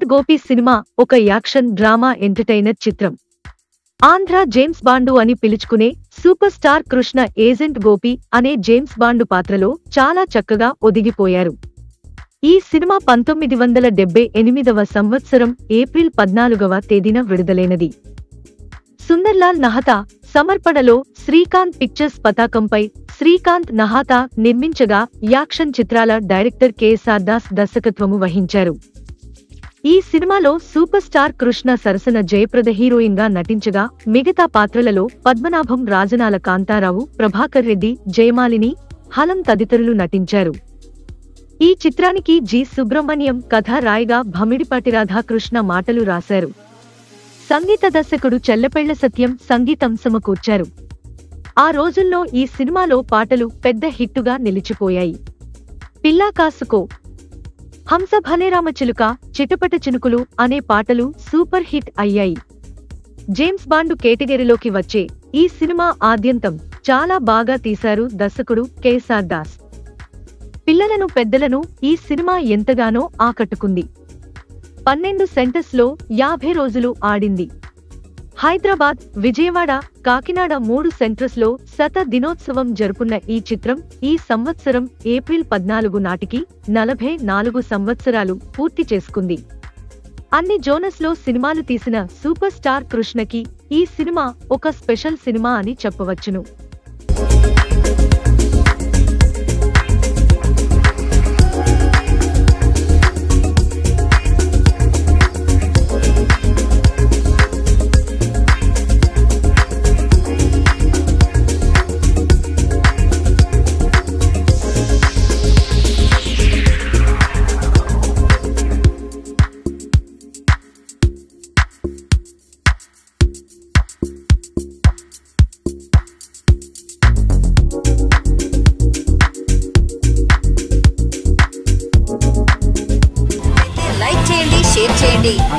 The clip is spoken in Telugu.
ఏజెంట్ గోపి సినిమా ఒక యాక్షన్ డ్రామా ఎంటర్టైనర్ చిత్రం ఆంధ్ర జేమ్స్ బాండు అని పిలుచుకునే super star Krishna agent Gopi అనే జేమ్స్ బాండు పాత్రలో చాలా చక్కగా ఒదిగిపోయారు ఈ సినిమా పంతొమ్మిది వందల డెబ్బై ఎనిమిదవ సంవత్సరం ఏప్రిల్ పద్నాలుగవ తేదీన విడుదలైనది సుందర్లాల్ నహతా సమర్పణలో శ్రీకాంత్ పిక్చర్స్ పతాకంపై శ్రీకాంత్ నహాతా నిర్మించగా యాక్షన్ చిత్రాల డైరెక్టర్ కెఎస్ఆర్ దాస్ దర్శకత్వము వహించారు ఈ సినిమాలో సూపర్ స్టార్ కృష్ణ సరసన జయప్రద హీరోయిన్ గా నటించగా మిగతా పాత్రలలో పద్మనాభం రాజనాల కాంతారావు ప్రభాకర్ రెడ్డి జయమాలిని హలం తదితరులు నటించారు ఈ చిత్రానికి జి సుబ్రహ్మణ్యం కథ రాయగా భమిడిపాటి రాధాకృష్ణ మాటలు రాశారు సంగీత దర్శకుడు చెల్లపెళ్ల సత్యం సంగీతం సమకూర్చారు ఆ రోజుల్లో ఈ సినిమాలో పాటలు పెద్ద హిట్టుగా నిలిచిపోయాయి పిల్లా కాసుకో హంస భలే రామచిలుక చిటపట చినుకులు అనే పాటలు సూపర్ హిట్ అయ్యాయి జేమ్స్ బాండు కేటగిరీలోకి వచ్చే ఈ సినిమా ఆద్యంతం చాలా బాగా తీశారు దర్శకుడు కేఎస్ఆర్ దాస్ పిల్లలను పెద్దలను ఈ సినిమా ఎంతగానో ఆకట్టుకుంది పన్నెండు సెంటర్స్ లో యాభై రోజులు ఆడింది హైదరాబాద్ విజయవాడ కాకినాడ మూడు సెంటర్స్ లో శత దినోత్సవం జరుపున్న ఈ చిత్రం ఈ సంవత్సరం ఏప్రిల్ పద్నాలుగు నాటికి నలభై నాలుగు సంవత్సరాలు పూర్తి చేసుకుంది అన్ని జోనస్ లో సినిమాలు తీసిన సూపర్ స్టార్ కృష్ణకి ఈ సినిమా ఒక స్పెషల్ సినిమా అని చెప్పవచ్చును లైక్ చేయండి షేర్ చేయండి